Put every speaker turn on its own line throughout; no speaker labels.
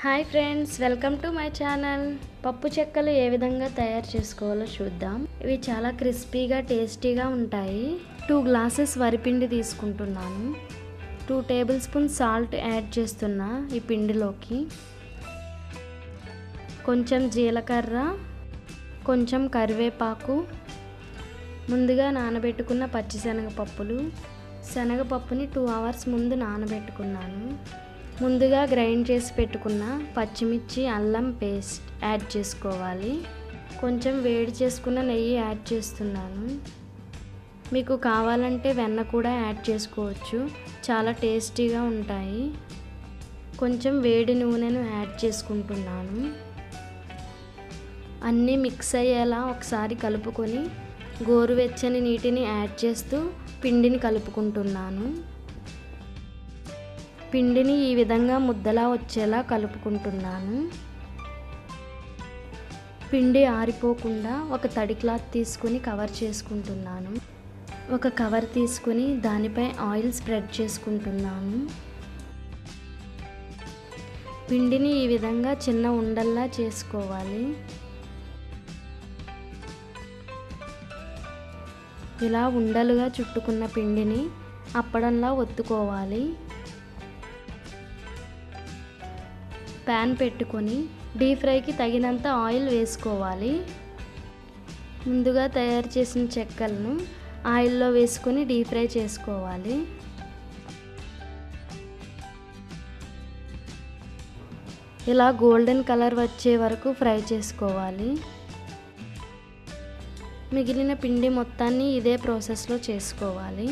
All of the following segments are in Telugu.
hi friends welcome to my channel పప్పు చెక్కలు ఏ విధంగా తయారు చేసుకోవాలో చూద్దాం ఇవి చాలా క్రిస్పీగా టేస్టీగా ఉంటాయి టూ గ్లాసెస్ వరిపిండి తీసుకుంటున్నాను two tablespoon salt add చేస్తున్నా ఈ పిండిలోకి కొంచెం జీలకర్ర కొంచెం కరివేపాకు ముందుగా నానబెట్టుకున్న పచ్చిశనగపప్పులు శనగపప్పుని టూ అవర్స్ ముందు నానబెట్టుకున్నాను ముందుగా గ్రైండ్ చేసి పెట్టుకున్న పచ్చిమిర్చి అల్లం పేస్ట్ యాడ్ చేసుకోవాలి కొంచెం వేడి చేసుకున్న నెయ్యి యాడ్ చేస్తున్నాను మీకు కావాలంటే వెన్న కూడా యాడ్ చేసుకోవచ్చు చాలా టేస్టీగా ఉంటాయి కొంచెం వేడి నూనెను యాడ్ చేసుకుంటున్నాను అన్నీ మిక్స్ అయ్యేలా ఒకసారి కలుపుకొని గోరువెచ్చని నీటిని యాడ్ చేస్తూ పిండిని కలుపుకుంటున్నాను పిండిని ఈ విధంగా ముద్దలా వచ్చేలా కలుపుకుంటున్నాను పిండి ఆరిపోకుండా ఒక తడి క్లాత్ తీసుకుని కవర్ చేసుకుంటున్నాను ఒక కవర్ తీసుకుని దానిపై ఆయిల్ స్ప్రెడ్ చేసుకుంటున్నాను పిండిని ఈ విధంగా చిన్న ఉండల్లా చేసుకోవాలి ఇలా ఉండలుగా చుట్టుకున్న పిండిని అప్పడంలా ఒత్తుకోవాలి ప్యాన్ పెట్టుకొని డీప్ ఫ్రైకి తగినంత ఆయిల్ వేసుకోవాలి ముందుగా తయారు చేసిన చెక్కలను ఆయిల్లో వేసుకొని డీప్ ఫ్రై చేసుకోవాలి ఇలా గోల్డెన్ కలర్ వచ్చే వరకు ఫ్రై చేసుకోవాలి మిగిలిన పిండి మొత్తాన్ని ఇదే ప్రాసెస్లో చేసుకోవాలి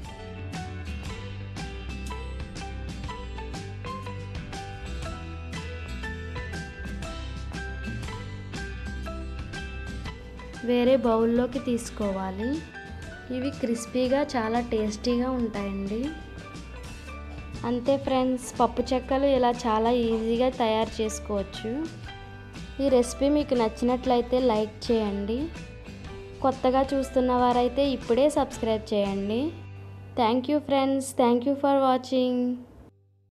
వేరే బౌల్లోకి తీసుకోవాలి ఇవి క్రిస్పీగా చాలా టేస్టీగా ఉంటాయండి అంతే ఫ్రెండ్స్ పప్పు చెక్కలు ఇలా చాలా ఈజీగా తయారు చేసుకోవచ్చు ఈ రెసిపీ మీకు నచ్చినట్లయితే లైక్ చేయండి కొత్తగా చూస్తున్న వారైతే ఇప్పుడే సబ్స్క్రైబ్ చేయండి thank you friends thank you for watching